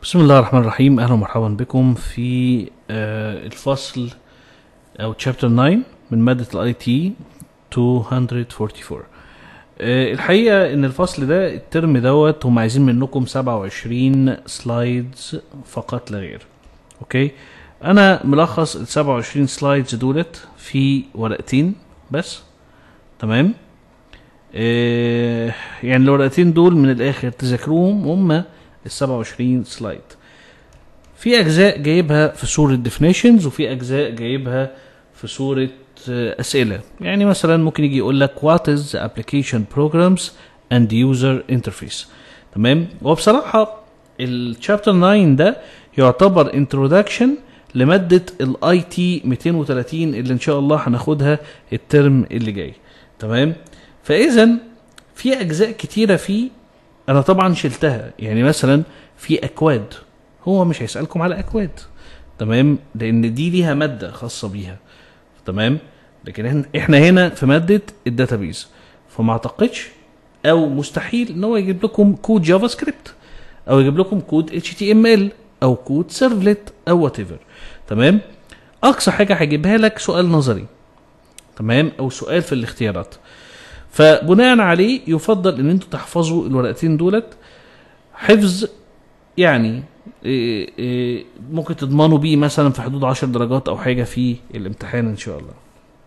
بسم الله الرحمن الرحيم اهلا ومرحبا بكم في آه، الفصل او تشابتر 9 من ماده الاي تي 244 آه، الحقيقه ان الفصل ده الترم دوت هم عايزين منكم 27 سلايدز فقط لا غير اوكي انا ملخص ال 27 سلايدز دولت في ورقتين بس تمام آه، يعني الورقتين دول من الاخر تذاكروهم هم ال 27 سلايد في اجزاء جايبها في صوره definitions وفي اجزاء جايبها في صوره آه، اسئله يعني مثلا ممكن يجي يقول لك what is the application programs and user interface تمام وبصراحه الشابتر 9 ده يعتبر introduction لماده الاي تي 230 اللي ان شاء الله هناخدها الترم اللي جاي تمام فاذا في اجزاء كتيره فيه انا طبعا شلتها يعني مثلا في اكواد هو مش هيسالكم على اكواد تمام لان دي ليها ماده خاصه بيها تمام لكن إحنا- احنا هنا في ماده الداتابيز فما اعتقدش او مستحيل ان هو يجيب لكم كود جافا سكريبت او يجيب لكم كود اتش تي ام ال او كود سيرفلت او وات ايفر تمام اقصى حاجه هجيبها لك سؤال نظري تمام او سؤال في الاختيارات فبناء عليه يفضل ان انتوا تحفظوا الورقتين دولت حفظ يعني إيه إيه ممكن تضمنوا بيه مثلا في حدود 10 درجات او حاجه في الامتحان ان شاء الله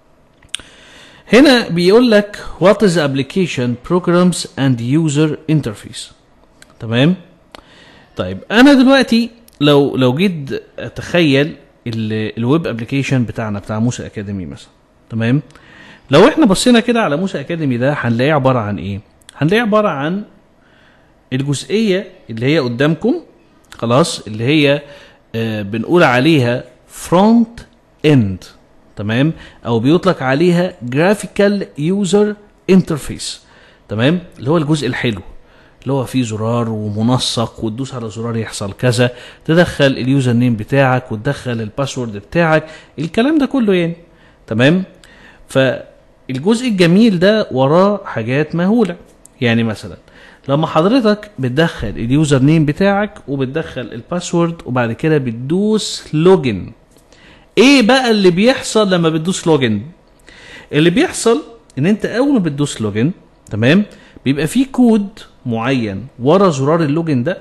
هنا بيقول لك what is application programs and user interface تمام طيب انا دلوقتي لو لو جيت اتخيل ال- الويب ابلكيشن بتاعنا بتاع موسى اكاديمي مثلا تمام لو احنا بصينا كده على موسى اكاديمي ده هنلاقيه عباره عن ايه هنلاقيه عباره عن الجزئيه اللي هي قدامكم خلاص اللي هي آه بنقول عليها فرونت اند تمام او بيطلق عليها جرافيكال يوزر انترفيس تمام اللي هو الجزء الحلو اللي هو فيه زرار ومنسق وتدوس على زرار يحصل كذا تدخل اليوزر نيم بتاعك وتدخل الباسورد بتاعك الكلام ده كله يعني تمام فالجزء الجميل ده وراه حاجات مهولة يعني مثلا لما حضرتك بتدخل اليوزر نيم بتاعك وبتدخل الباسورد وبعد كده بتدوس لوجن ايه بقى اللي بيحصل لما بتدوس لوجن اللي بيحصل ان انت اول ما بتدوس لوجن تمام بيبقى في كود معين ورا زرار اللوجن ده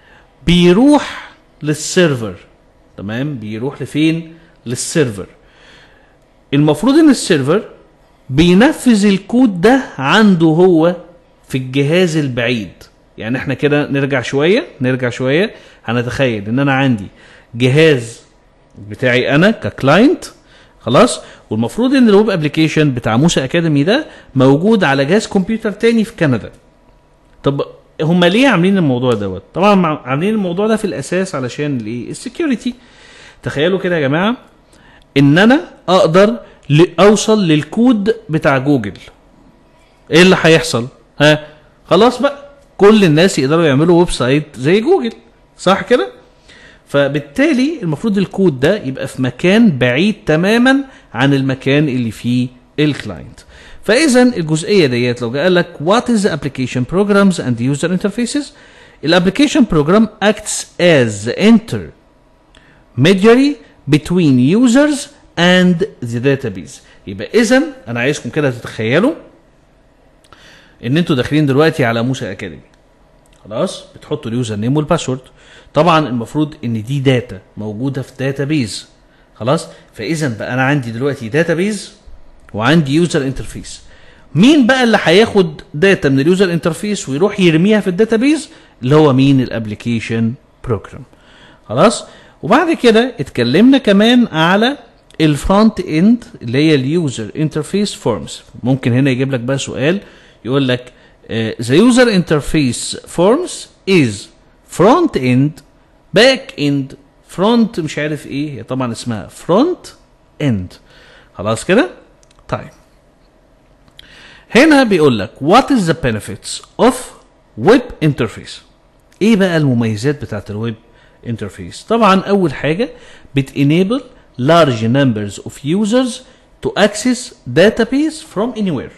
بيروح للسيرفر تمام بيروح لفين للسيرفر المفروض ان السيرفر بينفذ الكود ده عنده هو في الجهاز البعيد يعني احنا كده نرجع شويه نرجع شويه هنتخيل ان انا عندي جهاز بتاعي انا ككلاينت خلاص والمفروض ان الويب ابلكيشن بتاع موسى اكاديمي ده موجود على جهاز كمبيوتر تاني في كندا طب هم ليه عاملين الموضوع دوت طبعا مع- عاملين الموضوع ده في الاساس علشان الايه السكيورتي تخيلوا كده يا جماعه ان انا اقدر ل- اوصل للكود بتاع جوجل ايه اللي هيحصل ها خلاص بقى كل الناس يقدروا يعملوا ويب سايت زي جوجل صح كده فبالتالي المفروض الكود ده يبقى في مكان بعيد تماما عن المكان اللي فيه الكلاينت فاذا الجزئيه ديت لو قال لك what is the application programs and user interfaces الابلكيشن program acts as the intermediary between users and the database يبقى اذا انا عايزكم كده تتخيلوا ان انتوا داخلين دلوقتي على موسى اكاديمي خلاص بتحطوا اليوزر نيم والباسورد طبعا المفروض ان دي داتا موجوده في داتابيز خلاص فاذا بقى انا عندي دلوقتي داتابيز وعندي يوزر انترفيس مين بقى اللي هياخد داتا من اليوزر انترفيس ويروح يرميها في الداتابيز اللي هو مين الابلكيشن بروجرام خلاص وبعد كده اتكلمنا كمان على الفرونت اند اللي هي اليوزر انترفيس فورمز ممكن هنا يجيب لك بقى سؤال يقول لك آه، the user interface forms is front end back end front مش عارف ايه هي طبعا اسمها front end خلاص كده طيب هنا بيقول لك what is the benefits of web interface ايه بقى المميزات بتاعت الويب انترفيس طبعا اول حاجه بت enable large numbers of users to access database from anywhere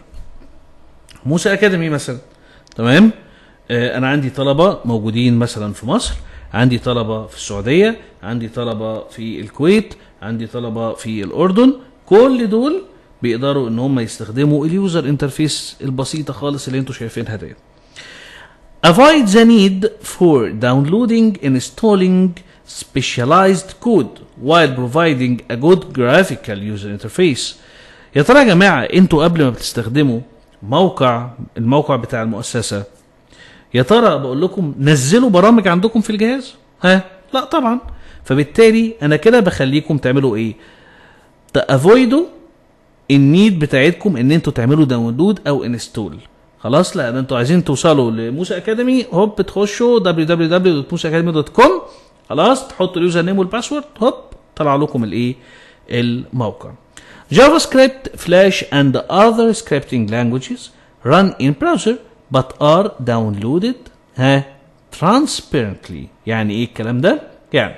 موسى اكاديمي مثلا تمام آه انا عندي طلبه موجودين مثلا في مصر عندي طلبه في السعوديه عندي طلبه في الكويت عندي طلبه في الاردن كل دول بيقدروا ان هم يستخدموا اليوزر انترفيس البسيطه خالص اللي انتوا شايفينها ديت Avoid the need for downloading, installing specialized code while providing a good graphical user interface. يا ترى يا جماعة انتوا قبل ما بتستخدموا موقع الموقع بتاع المؤسسة يا ترى بقول لكم نزلوا برامج عندكم في الجهاز؟ ها؟ لا طبعا فبالتالي انا كده بخليكم تعملوا ايه؟ تافويدوا النيد بتاعتكم ان انتوا تعملوا داونلود او انستول خلاص لا ده انتوا عايزين توصلوا لموسى اكاديمي هوب تخشوا www.musaacademy.com خلاص تحطوا اليوزر نيم والباسورد هوب طلع لكم الايه الموقع جافا سكريبت فلاش and other scripting languages run in browser but are downloaded ها transparently يعني ايه الكلام ده يعني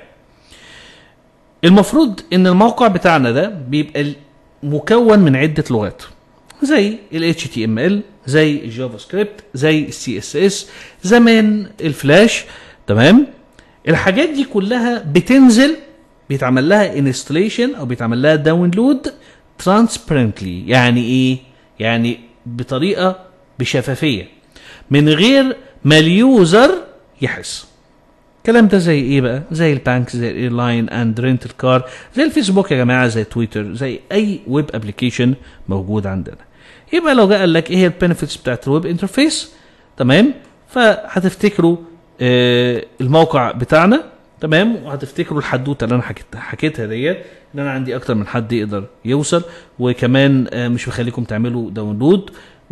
المفروض ان الموقع بتاعنا ده بيبقى مكون من عدة لغات زي ال HTML زي الجافا سكريبت زي السي اس اس زمان الفلاش تمام الحاجات دي كلها بتنزل بيتعمل لها انستليشن او بيتعمل لها داونلود ترانسبرنتلي يعني ايه يعني بطريقه بشفافيه من غير ما اليوزر يحس الكلام ده زي ايه بقى زي البانك زي الايرلاين اند رينتال كار زي الفيسبوك يا جماعه زي تويتر زي اي ويب ابلكيشن موجود عندنا يبقى لو جه قال لك ايه هي البنفيتس بتاعت الويب انترفيس تمام فهتفتكروا آه الموقع بتاعنا تمام وهتفتكروا الحدوته اللي انا حكيتها حكيتها ديت ان انا عندي اكتر من حد يقدر يوصل وكمان آه مش بخليكم تعملوا داونلود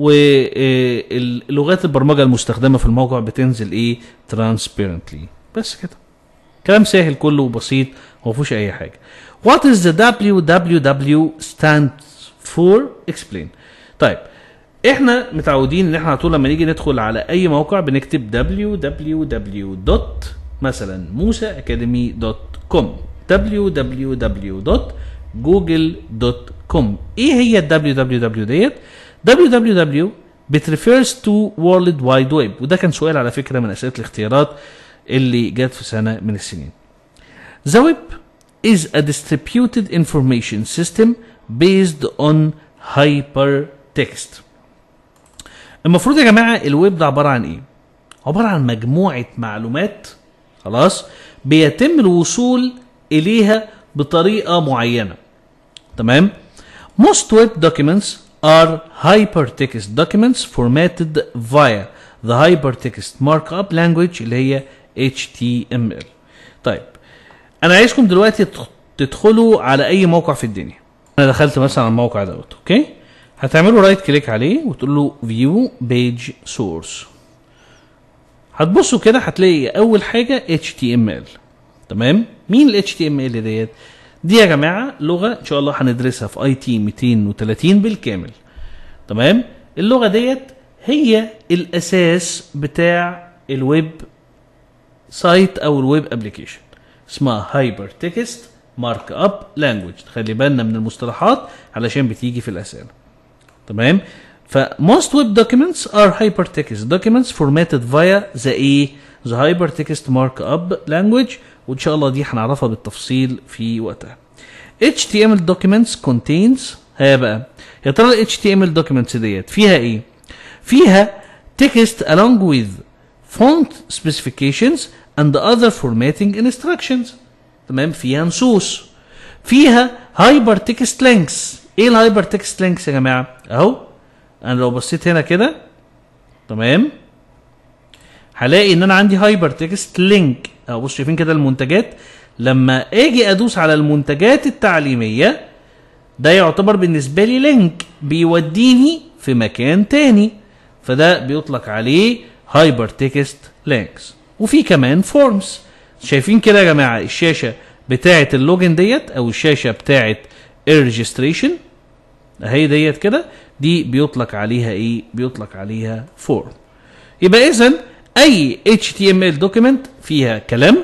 واللغات البرمجه المستخدمه في الموقع بتنزل ايه ترانسبيرنتلي بس كده كلام سهل كله وبسيط وما فيهوش اي حاجه What is the www stands for explain طيب احنا متعودين ان احنا على طول لما نيجي ندخل على اي موقع بنكتب www. مثلا موسى اكاديمي دوت كوم www.google.com ايه هي ال www ديت www بتريفيرز تو وورلد وايد ويب وده كان سؤال على فكره من اسئله الاختيارات اللي جت في سنه من السنين The web is a distributed information system based on hypertext المفروض يا جماعه الويب ده عباره عن ايه عباره عن مجموعه معلومات خلاص بيتم الوصول اليها بطريقه معينه تمام most web documents are hypertext documents formatted via the hypertext markup language اللي هي HTML طيب انا عايزكم دلوقتي تدخ- تدخلوا على اي موقع في الدنيا انا دخلت مثلا على الموقع دوت اوكي هتعملوا رايت كليك عليه وتقول له فيو بيج سورس هتبصوا كده هتلاقي اول حاجه HTML تمام مين ال HTML ديت دي يا جماعه لغه ان شاء الله هندرسها في اي تي 230 بالكامل تمام اللغه ديت هي الاساس بتاع الويب سايت او الويب ابلكيشن اسمها هايبر تكست مارك اب لانجوج خلي بالنا من المصطلحات علشان بتيجي في الاسئله تمام ف most web documents are hypertext documents formatted via the A the hypertext markup language وان شاء الله دي هنعرفها بالتفصيل في وقتها HTML documents contains ها بقى يا ترى ال HTML documents ديت فيها ايه فيها text along with font specifications and other formatting instructions تمام فيها نصوص فيها هايبر تكست لينكس ايه الهايبر تكست لينكس يا جماعه اهو انا لو بصيت هنا كده تمام هلاقي ان انا عندي هايبر تكست لينك اهو بصوا شايفين كده المنتجات لما اجي ادوس على المنتجات التعليميه ده يعتبر بالنسبه لي لينك بيوديني في مكان تاني فده بيطلق عليه هايبر تكست لينكس وفي كمان فورمز شايفين كده يا جماعه الشاشه بتاعه اللوجن ديت او الشاشه بتاعه الريجستريشن اهي ديت كده دي بيطلق عليها ايه بيطلق عليها فورم يبقى اذا اي HTML دوكيمنت فيها كلام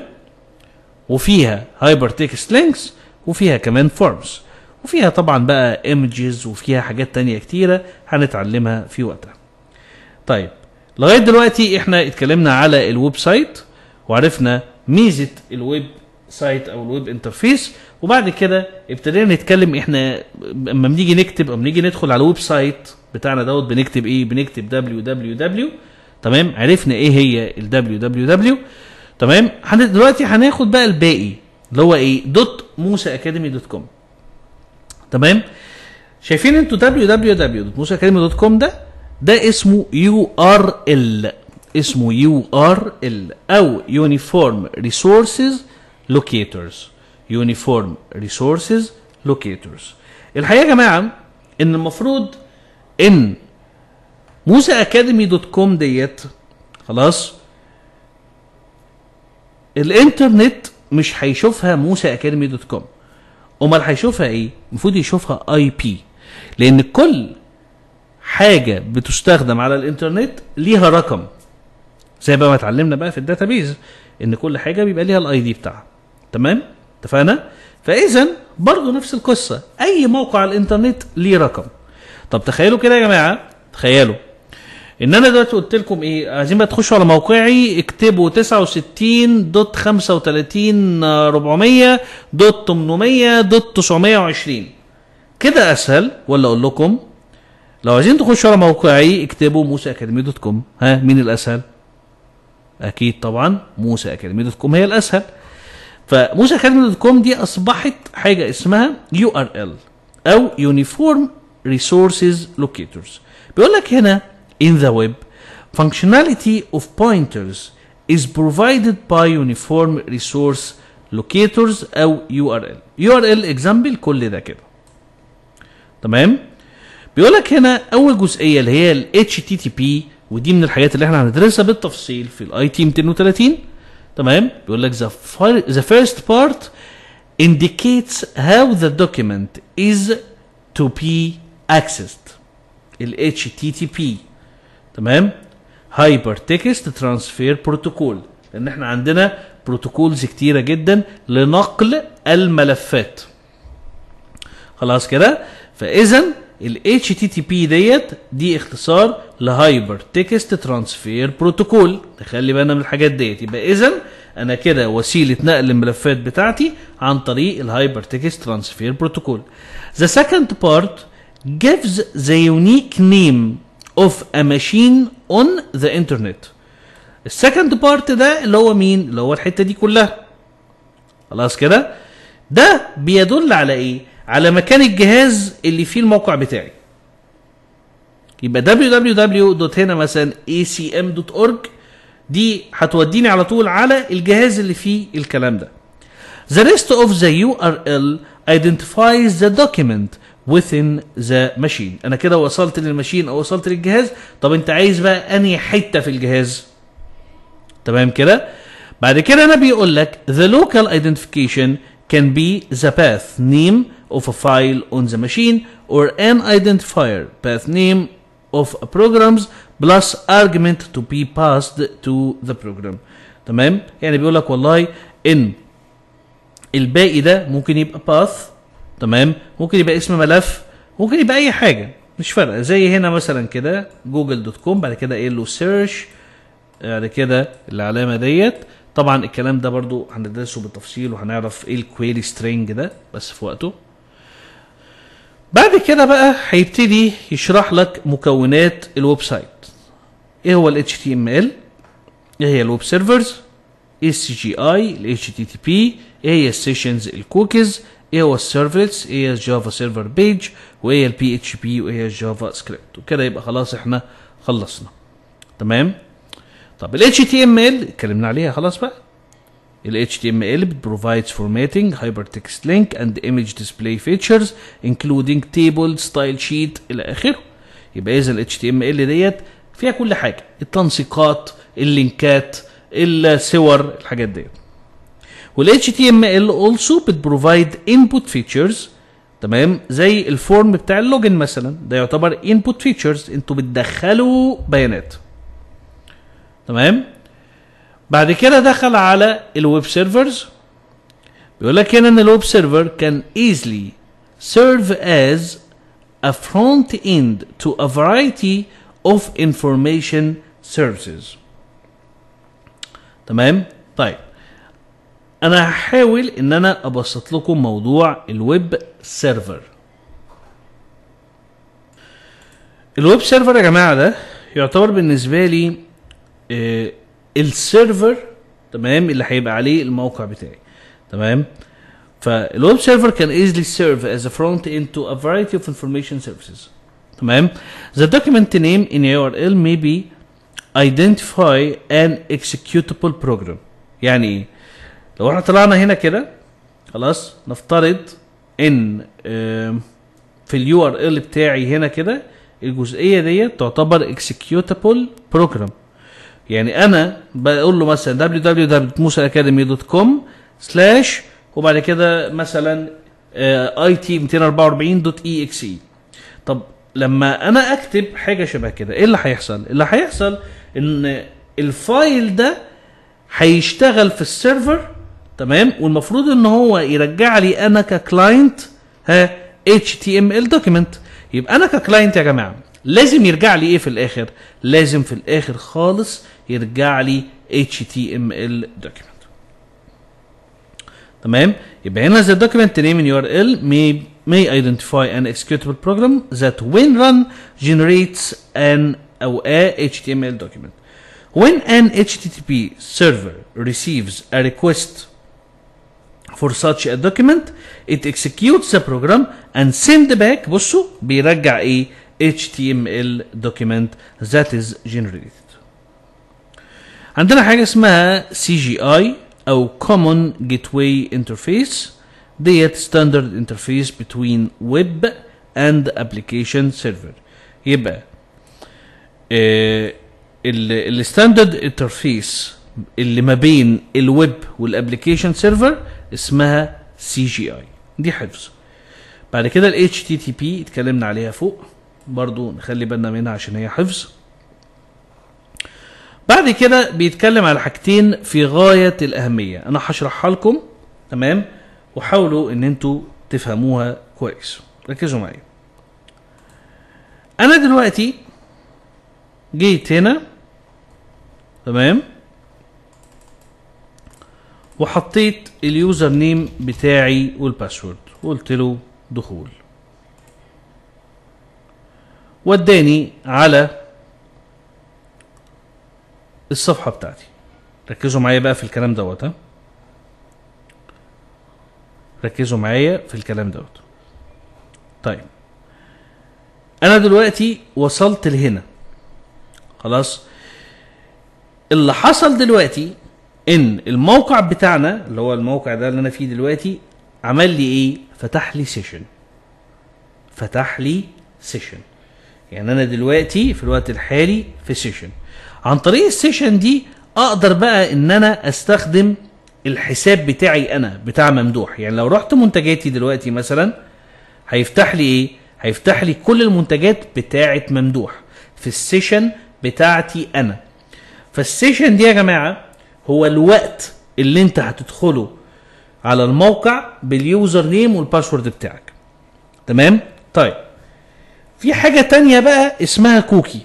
وفيها هايبر تكست لينكس وفيها كمان فورمز وفيها طبعا بقى ايمجز وفيها حاجات تانية كتيرة هنتعلمها في وقتها طيب لغاية دلوقتي احنا اتكلمنا على الويب سايت وعرفنا ميزه الويب سايت او الويب انترفيس وبعد كده ابتدينا نتكلم احنا اما بنيجي نكتب او بنيجي ندخل على الويب سايت بتاعنا دوت بنكتب ايه بنكتب www تمام عرفنا ايه هي ال www تمام هن- دلوقتي هناخد بقى الباقي اللي هو ايه دوت موسى اكاديمي دوت كوم تمام شايفين انتوا www.musaacademy.com ده ده اسمه يو ار ال اسمه يو ار ال او يونيفورم ريسورسز لوكيتورز يونيفورم ريسورسز لوكيتورز الحقيقه يا جماعه ان المفروض ان موسى اكاديمي دوت كوم ديت خلاص الانترنت مش هيشوفها موسى اكاديمي دوت كوم امال هيشوفها ايه المفروض يشوفها اي بي لان كل حاجه بتستخدم على الانترنت ليها رقم زي بقى ما اتعلمنا بقى في الداتابيز ان كل حاجه بيبقى ليها الاي دي بتاعها تمام اتفقنا فاذا برضه نفس القصه اي موقع على الانترنت ليه رقم طب تخيلوا كده يا جماعه تخيلوا ان انا دلوقتي قلت لكم ايه عايزين بقى تخشوا على موقعي اكتبوا 69 دوت 35 400 دوت 800 دوت 920 كده اسهل ولا اقول لكم لو عايزين تخشوا على موقعي اكتبوا موسى اكاديمي دوت كوم ها مين الاسهل اكيد طبعا موسى اكاديمي دوت كوم هي الاسهل فموسى اكاديمي دوت كوم دي اصبحت حاجه اسمها يو ار ال او يونيفورم ريسورسز لوكيتورز بيقول لك هنا in the web functionality of pointers is provided by uniform resource locators او URL URL example كل ده كده تمام بيقول لك هنا اول جزئيه اللي هي ال HTTP ودي من الحاجات اللي احنا هندرسها بالتفصيل في الاي تي 230 تمام بيقول لك the, fir- the first part indicates how the document is to be accessed ال HTTP تمام هايبر تكست ترانسفير بروتوكول لان احنا عندنا بروتوكولز كتيره جدا لنقل الملفات خلاص كده فاذا ال HTTP ديت دي اختصار لهايبر تكست ترانسفير بروتوكول نخلي بالنا من الحاجات ديت يبقى اذا انا كده وسيله نقل الملفات بتاعتي عن طريق الهايبر تكست ترانسفير بروتوكول The second part gives the unique name of a machine on the internet السكند بارت ده اللي هو مين اللي هو الحته دي كلها خلاص كده ده بيدل على ايه على مكان الجهاز اللي فيه الموقع بتاعي يبقى www. هنا مثلا acm.org دي هتوديني على طول على الجهاز اللي فيه الكلام ده The rest of the URL identifies the document within the machine انا كده وصلت للماشين او وصلت للجهاز طب انت عايز بقى انهي حته في الجهاز تمام كده بعد كده انا بيقول لك the local identification can be the path name of a file on the machine or an identifier path name of a programs plus argument to be passed to the program تمام يعني بيقول لك والله ان الباقي ده ممكن يبقى path تمام ممكن يبقى اسم ملف ممكن يبقى اي حاجه مش فارقه زي هنا مثلا كده جوجل دوت كوم بعد كده قايل له سيرش بعد كده العلامه ديت طبعا الكلام ده برضو هندرسه بالتفصيل وهنعرف ايه الكويري سترينج ده بس في وقته بعد كده بقى هيبتدي يشرح لك مكونات الويب سايت ايه هو ال HTML ايه هي الويب سيرفرز ايه السي جي اي ال HTTP ايه هي السيشنز الكوكيز ايه هو السيرفلتس ايه هي الجافا سيرفر بيج وايه هي البي اتش بي وايه هي الجافا سكريبت وكده يبقى خلاص احنا خلصنا تمام طب ال HTML اتكلمنا عليها خلاص بقى ال HTML provides formatting hypertext link and image display features including table style sheet الى اخره يبقى اذا ال HTML ديت فيها كل حاجه التنسيقات اللينكات الصور الحاجات ديت وال HTML also بتبروفايد input features تمام زي الفورم بتاع اللوجن مثلا ده يعتبر input features انتوا بتدخلوا بيانات تمام بعد كده دخل على الويب سيرفرز بيقول لك هنا ان الويب سيرفر كان easily serve as a front end to a variety of information services تمام طيب انا هحاول ان انا ابسط لكم موضوع الويب سيرفر الويب سيرفر يا جماعه ده يعتبر بالنسبه لي آه، السيرفر تمام اللي هيبقى عليه الموقع بتاعي تمام فالويب سيرفر can easily serve as a front end to a variety of information services تمام the document name in URL may be identify an executable program يعني ايه لو احنا طلعنا هنا كده خلاص نفترض ان آم، في اليو ار ال بتاعي هنا كده الجزئيه دي تعتبر executable program يعني انا بقول له مثلا www.musaacademy.com سلاش وبعد كده مثلا اي تي 244 دوت اي اكس اي طب لما انا اكتب حاجه شبه كده ايه اللي هيحصل اللي هيحصل ان الفايل ده هيشتغل في السيرفر تمام والمفروض ان هو يرجع لي انا ككلاينت ها HTML دوكيمنت يبقى انا ككلاينت يا جماعه لازم يرجع لي ايه في الاخر لازم في الاخر خالص يرجع لي HTML دوكيمنت تمام يبقى هنا the document name in URL may may identify an executable program that when run generates an أو a HTML document. When an HTTP server receives a request for such a document it executes the program and send back بصوا بيرجع ايه HTML document that is generated. عندنا حاجة اسمها CGI أو Common Gateway Interface ديت standard interface between web and application server يبقى الستاندرد انترفيس اللي ما بين الويب والابلكيشن سيرفر اسمها سي جي اي دي حفظ بعد كده ال HTTP اتكلمنا عليها فوق برضو نخلي بالنا منها عشان هي حفظ بعد كده بيتكلم على حاجتين في غاية الأهمية أنا هشرحها لكم تمام وحاولوا إن أنتوا تفهموها كويس ركزوا معايا أنا دلوقتي جيت هنا تمام وحطيت اليوزر نيم بتاعي والباسورد وقلت له دخول وداني على الصفحه بتاعتي ركزوا معايا بقى في الكلام دوت ها ركزوا معايا في الكلام دوت طيب انا دلوقتي وصلت لهنا خلاص اللي حصل دلوقتي ان الموقع بتاعنا اللي هو الموقع ده اللي انا فيه دلوقتي عمل لي ايه فتح لي سيشن فتح لي سيشن يعني انا دلوقتي في الوقت الحالي في سيشن عن طريق السيشن دي اقدر بقى ان انا استخدم الحساب بتاعي انا بتاع ممدوح يعني لو رحت منتجاتي دلوقتي مثلا هيفتح لي ايه هيفتح لي كل المنتجات بتاعه ممدوح في السيشن بتاعتي انا فالسيشن دي يا جماعه هو الوقت اللي انت هتدخله على الموقع باليوزر نيم والباسورد بتاعك تمام طيب في حاجه تانية بقى اسمها كوكي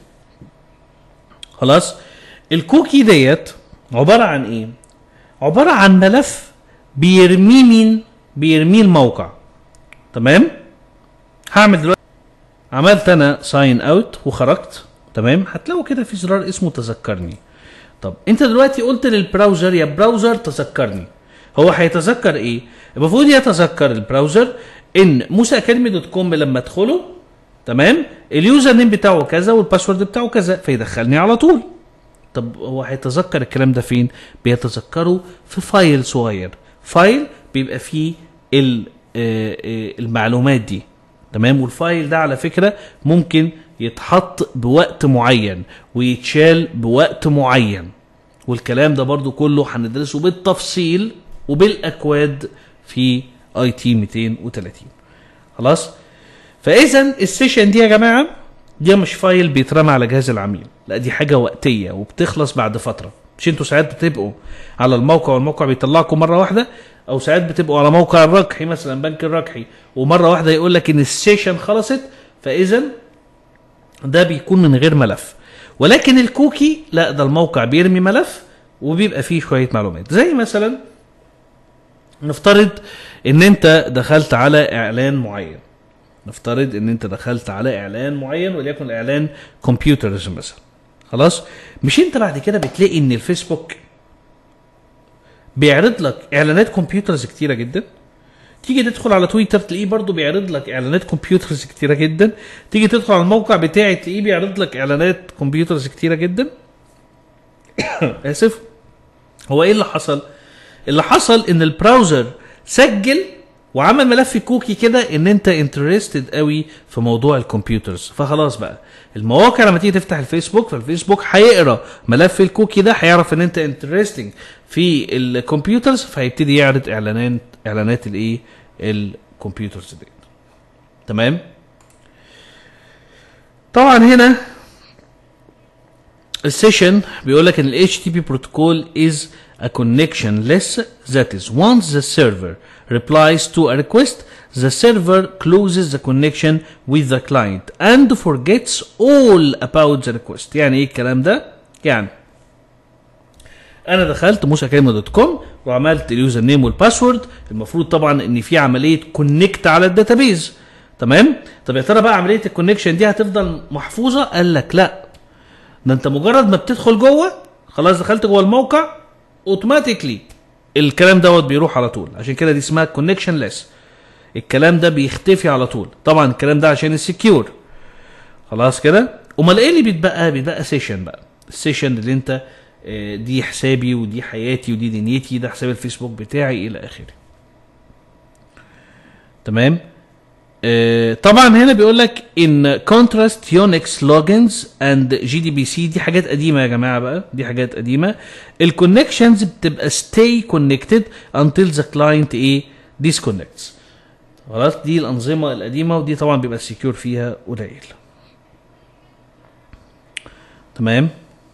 خلاص الكوكي ديت عباره عن ايه عباره عن ملف بيرميه مين بيرميه الموقع تمام هعمل دلوقتي عملت انا ساين اوت وخرجت تمام هتلاقوا كده في زرار اسمه تذكرني طب انت دلوقتي قلت للبراوزر يا براوزر تذكرني هو هيتذكر ايه المفروض يتذكر البراوزر ان موسى اكاديمي دوت كوم لما ادخله تمام اليوزر نيم بتاعه كذا والباسورد بتاعه كذا فيدخلني على طول طب هو هيتذكر الكلام ده فين بيتذكره في فايل صغير فايل بيبقى فيه ال- آه، آه، المعلومات دي تمام والفايل ده على فكرة ممكن يتحط بوقت معين ويتشال بوقت معين والكلام ده برضو كله هندرسه بالتفصيل وبالاكواد في اي تي 230 خلاص فاذا السيشن دي يا جماعه دي مش فايل بيترمى على جهاز العميل لا دي حاجه وقتيه وبتخلص بعد فتره مش انتوا ساعات بتبقوا على الموقع والموقع بيطلعكم مره واحده او ساعات بتبقوا على موقع الركحي مثلا بنك الركحي ومره واحده يقول لك ان السيشن خلصت فاذا ده بيكون من غير ملف ولكن الكوكي لا ده الموقع بيرمي ملف وبيبقى فيه شويه معلومات زي مثلا نفترض ان انت دخلت على اعلان معين نفترض ان انت دخلت على اعلان معين وليكن اعلان كمبيوترز مثلا خلاص مش انت بعد كده بتلاقي ان الفيسبوك بيعرض لك اعلانات كمبيوترز كتيره جدا تيجي تدخل على تويتر تلاقيه برضو بيعرض لك اعلانات كمبيوترز كتيره جدا تيجي تدخل على الموقع بتاعي تلاقيه بيعرض لك اعلانات كمبيوترز كتيره جدا اسف هو ايه اللي حصل اللي حصل ان البراوزر سجل وعمل ملف كوكي كده ان انت انترستد قوي في موضوع الكمبيوترز فخلاص بقى المواقع لما تيجي تفتح الفيسبوك فالفيسبوك هيقرا ملف الكوكي ده هيعرف ان انت انترستنج في الكمبيوترز فهيبتدي يعرض اعلانات اعلانات الايه الكمبيوترز دي تمام طبعا هنا السيشن بيقول لك ان ال HTTP protocol is a connectionless that is once the server replies to a request the server closes the connection with the client and forgets all about the request يعني ايه الكلام ده يعني انا دخلت موسى كريم دوت كوم وعملت اليوزر نيم والباسورد المفروض طبعا ان في عمليه كونكت على الداتابيز تمام طب يا ترى بقى عمليه الكونكشن دي هتفضل محفوظه قال لك لا ده انت مجرد ما بتدخل جوه خلاص دخلت جوه الموقع اوتوماتيكلي الكلام دوت بيروح على طول عشان كده دي اسمها كونكشن ليس الكلام ده بيختفي على طول طبعا الكلام ده عشان السكيور خلاص كده امال ايه اللي بيتبقى بيتبقى سيشن بقى السيشن اللي انت آه، دي حسابي ودي حياتي ودي دنيتي ده حساب الفيسبوك بتاعي الى اخره تمام آه، طبعا هنا بيقول لك ان كونتراست يونكس لوجنز اند جي دي بي سي دي حاجات قديمه يا جماعه بقى دي حاجات قديمه الكونكشنز بتبقى stay connected until the client ايه disconnects خلاص دي الانظمه القديمه ودي طبعا بيبقى السكيور فيها قليل تمام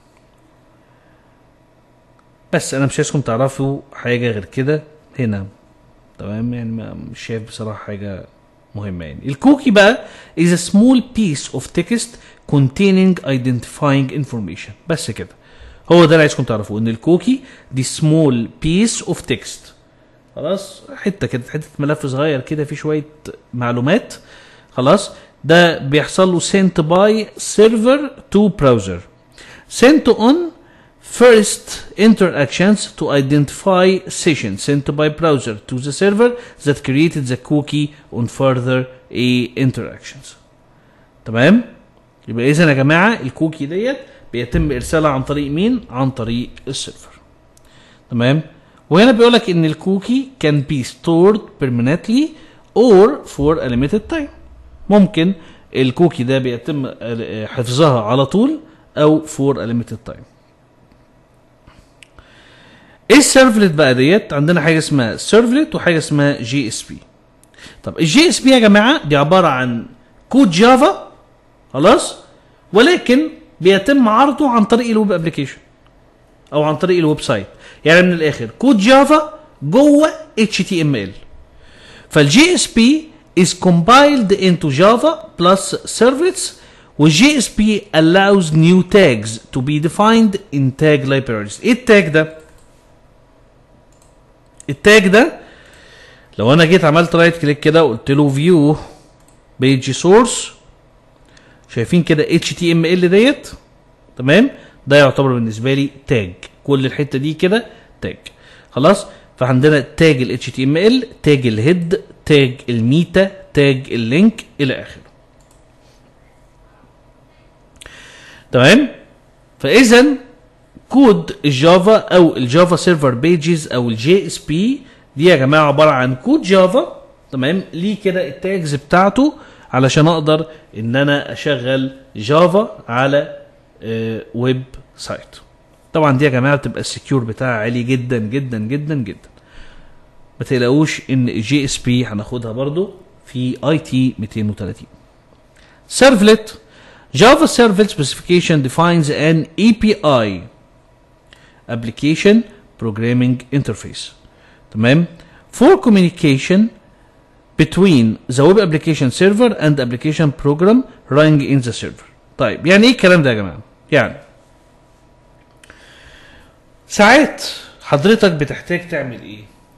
بس انا مش عايزكم تعرفوا حاجه غير كده هنا تمام يعني ما مش شايف بصراحه حاجه مهمه يعني الكوكي بقى is a small piece of text containing identifying information بس كده هو ده اللي عايزكم تعرفوه ان الكوكي دي small piece of text خلاص حته كده حته ملف صغير كده فيه شويه معلومات خلاص ده بيحصل له sent by server to browser sent on first interactions to identify session sent by browser to the server that created the cookie on further a interactions تمام يبقى اذا يا جماعه الكوكي ديت بيتم ارسالها عن طريق مين عن طريق السيرفر تمام وهنا بيقول لك ان الكوكي can be stored permanently or for a limited time ممكن الكوكي ده بيتم حفظها على طول او for a limited time ايه السيرفلت بقى ديت عندنا حاجه اسمها سيرفلت وحاجه اسمها جي اس بي طب الجي اس بي يا جماعه دي عباره عن كود جافا خلاص ولكن بيتم عرضه عن طريق الويب ابلكيشن او عن طريق الويب سايت يعني من الاخر كود جافا جوه اتش تي ام ال فالجي اس بي is compiled into Java plus servlets والجي اس بي allows new tags to be defined in tag libraries ايه التاج ده التاج ده لو انا جيت عملت رايت كليك كده وقلت له فيو بيج سورس شايفين كده اتش تي ام ال ديت تمام ده يعتبر بالنسبه لي تاج كل الحته دي كده تاج خلاص فعندنا تاج ال اتش تي ام ال تاج الهيد تاج الميتا تاج اللينك الى اخره تمام فاذا كود الجافا او الجافا سيرفر بيجز او الجي اس بي دي يا جماعه عباره عن كود جافا تمام ليه كده التاجز بتاعته علشان اقدر ان انا اشغل جافا على آه، ويب سايت طبعا دي يا جماعه بتبقى السكيور بتاعها عالي جدا جدا جدا جدا ما تقلقوش ان الجي اس بي هناخدها برضو في اي تي 230 سيرفلت Java Servlet specification defines an API application programming interface تمام for communication between the web application server and application program running in the server طيب يعني ايه الكلام ده يا جماعه يعني ساعات حضرتك بتحتاج تعمل ايه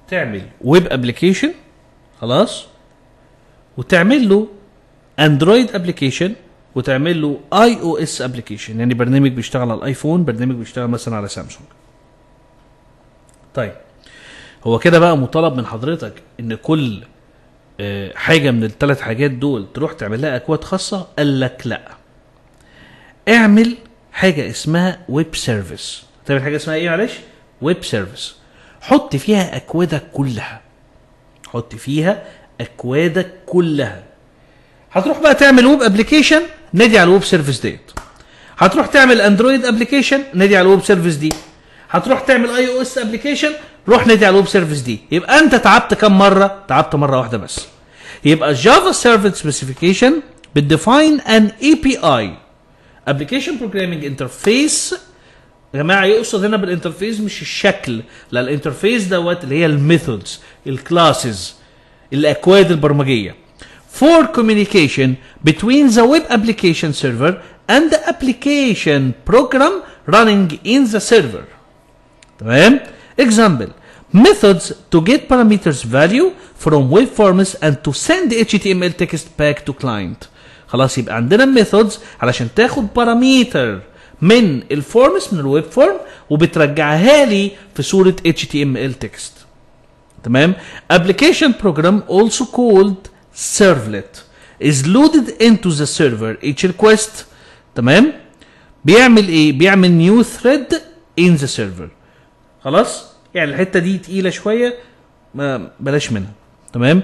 تعمل ويب ابلكيشن خلاص وتعمل له اندرويد ابلكيشن وتعمل له اي او اس ابلكيشن يعني برنامج بيشتغل على الايفون برنامج بيشتغل مثلا على سامسونج طيب هو كده بقى مطالب من حضرتك ان كل آه، حاجه من الثلاث حاجات دول تروح تعمل لها اكواد خاصه قال لك لا اعمل حاجه اسمها ويب سيرفيس تعمل حاجه اسمها ايه معلش ويب سيرفيس حط فيها اكوادك كلها حط فيها اكوادك كلها هتروح بقى تعمل ويب ابلكيشن نادي على الويب سيرفيس ديت هتروح تعمل اندرويد ابلكيشن نادي على الويب سيرفيس دي هتروح تعمل اي او اس ابلكيشن روح نادي على الويب سيرفيس دي يبقى انت تعبت كم مره تعبت مره واحده بس يبقى جافا سيرفيس سبيسيفيكيشن بتديفاين ان اي بي اي ابلكيشن بروجرامينج انترفيس يا جماعه يقصد هنا بالانترفيس مش الشكل لا الانترفيس دوت اللي هي الميثودز الكلاسز الاكواد البرمجيه for communication between the web application server and the application program running in the server تمام example methods to get parameters value from web forms and to send HTML text back to client خلاص يبقى عندنا methods علشان تاخد باراميتر من الفورمز من الويب فورم وبترجعها لي في صورة HTML text تمام application program also called servlet is loaded into the server each request تمام بيعمل ايه بيعمل new thread in the server خلاص يعني الحته دي تقيله شويه ما بلاش منها تمام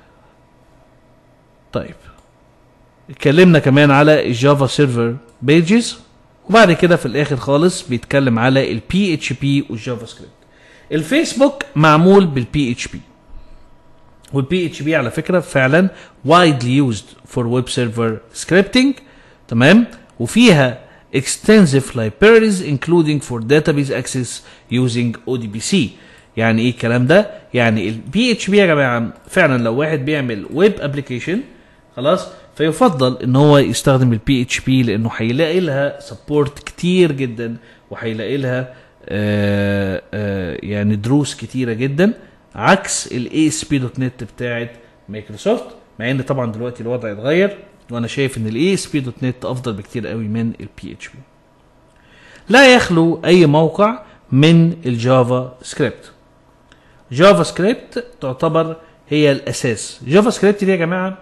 طيب اتكلمنا كمان على الجافا سيرفر بيجز وبعد كده في الاخر خالص بيتكلم على البي اتش بي والجافا سكريبت الفيسبوك معمول بالبي اتش بي والبي اتش بي على فكره فعلا widely used for web server scripting تمام وفيها extensive libraries including for database access using ODBC يعني ايه الكلام ده يعني البي اتش بي يا جماعه فعلا لو واحد بيعمل ويب ابلكيشن خلاص فيفضل ان هو يستخدم البي اتش بي لانه هيلاقي لها سبورت كتير جدا وهيلاقي لها آه آه يعني دروس كتيره جدا عكس الاي اس بي دوت نت بتاعت مايكروسوفت مع ان طبعا دلوقتي الوضع اتغير وانا شايف ان الاي اس بي دوت نت افضل بكتير قوي من البي اتش بي لا يخلو اي موقع من الجافا سكريبت جافا سكريبت تعتبر هي الاساس جافا سكريبت دي يا جماعه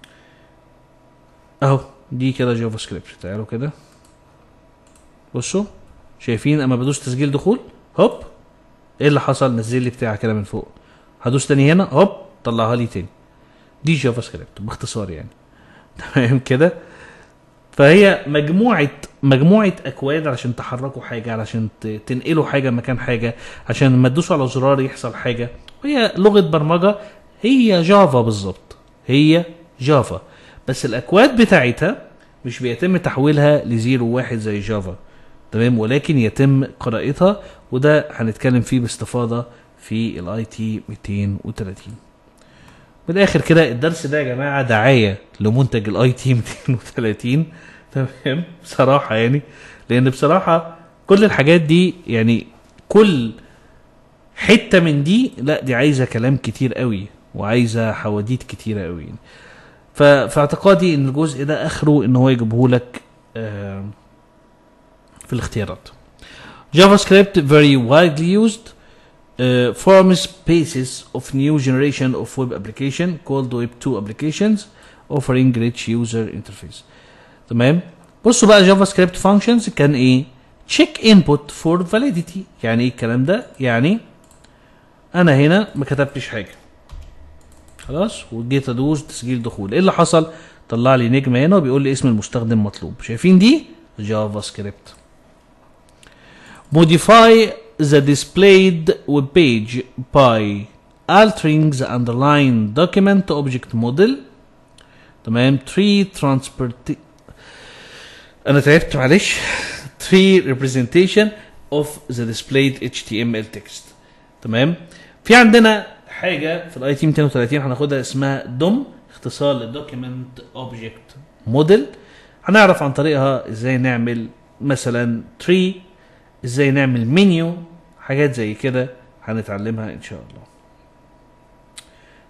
اهو دي كده جافا سكريبت تعالوا كده بصوا شايفين اما بدوس تسجيل دخول هوب ايه اللي حصل نزل لي بتاع كده من فوق هدوس تاني هنا هوب طلعها لي تاني دي جافا سكريبت باختصار يعني تمام كده فهي مجموعة مجموعة أكواد علشان تحركوا حاجة علشان ت- تنقلوا حاجة مكان حاجة عشان لما تدوسوا على زرار يحصل حاجة هي لغة برمجة هي جافا بالظبط هي جافا بس الأكواد بتاعتها مش بيتم تحويلها لزيرو واحد زي جافا تمام ولكن يتم قراءتها وده هنتكلم فيه باستفاضة في الاي تي 230 من الاخر كده الدرس ده يا جماعه دعايه لمنتج الاي تي 230 تمام بصراحه يعني لان بصراحه كل الحاجات دي يعني كل حته من دي لا دي عايزه كلام كتير قوي وعايزه حواديت كتيره قوي يعني. ف- في اعتقادي ان الجزء ده اخره ان هو يجيبه لك آه، في الاختيارات جافا سكريبت very widely used uh, forms basis of new generation of web application called Web 2 applications offering rich user interface تمام بصوا بقى جافا سكريبت functions كان ايه check input for validity يعني ايه الكلام ده يعني انا هنا ما كتبتش حاجه خلاص وجيت ادوس تسجيل دخول ايه اللي حصل طلع لي نجمه هنا وبيقول لي اسم المستخدم مطلوب شايفين دي جافا سكريبت modify the displayed web page by altering the underlying document object model تمام tree transport انا تعبت معلش tree representation of the displayed HTML text تمام في عندنا حاجه في الاي تي 230 هناخدها اسمها دوم اختصار للدوكيمنت اوبجكت موديل هنعرف عن طريقها ازاي نعمل مثلا تري ازاي نعمل منيو حاجات زي كده هنتعلمها ان شاء الله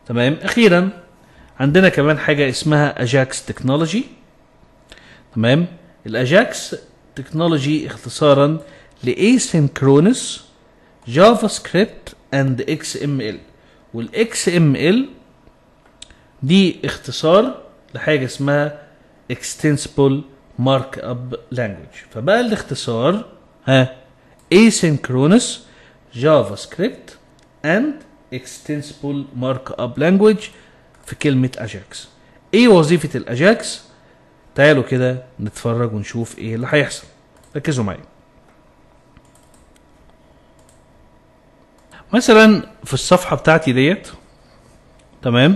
تمام اخيرا عندنا كمان حاجه اسمها اجاكس تكنولوجي تمام الاجاكس تكنولوجي اختصارا لاسynchronous جافا سكريبت اند اكس ام ال والاكس ام ال دي اختصار لحاجه اسمها extensible markup language فبقى الاختصار ها asynchronous JavaScript and extensible markup language في كلمة أجاكس ايه وظيفة الأجاكس تعالوا كده نتفرج ونشوف ايه اللي هيحصل ركزوا معايا مثلا في الصفحة بتاعتي ديت تمام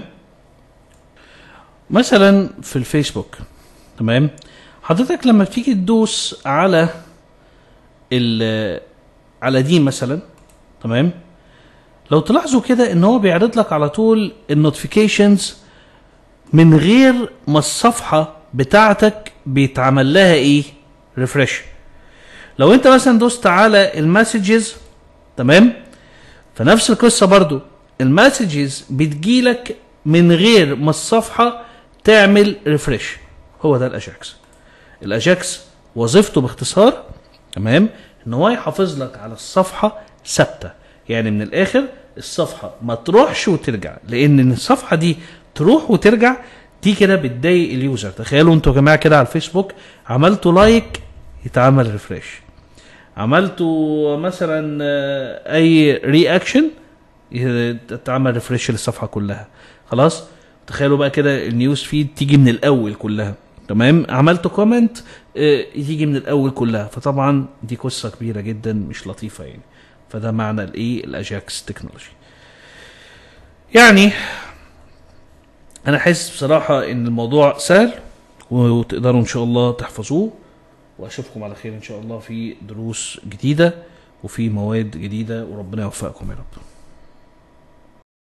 مثلا في الفيسبوك تمام حضرتك لما تيجي تدوس على ال على دي مثلا تمام لو تلاحظوا كده ان هو بيعرض لك على طول النوتيفيكيشنز من غير ما الصفحه بتاعتك بيتعمل لها ايه ريفرش لو انت مثلا دوست على المسجز تمام فنفس القصه برضو المسجز بتجيلك من غير ما الصفحه تعمل ريفرش هو ده الاجاكس الاجاكس وظيفته باختصار تمام ان هو يحافظ لك على الصفحه ثابته يعني من الاخر الصفحه ما تروحش وترجع لان الصفحه دي تروح وترجع دي كده بتضايق اليوزر تخيلوا انتوا يا جماعه كده على الفيسبوك عملتوا لايك يتعمل ريفرش عملتوا مثلا آه، اي رياكشن يتعمل ريفرش للصفحه كلها خلاص تخيلوا بقى كده النيوز فيد تيجي من الاول كلها تمام عملت كومنت آه، تيجي من الاول كلها فطبعا دي قصه كبيره جدا مش لطيفه يعني فده معنى الايه الاجاكس تكنولوجي يعني انا حاسس بصراحه ان الموضوع سهل وتقدروا ان شاء الله تحفظوه واشوفكم على خير ان شاء الله في دروس جديده وفي مواد جديده وربنا يوفقكم يا رب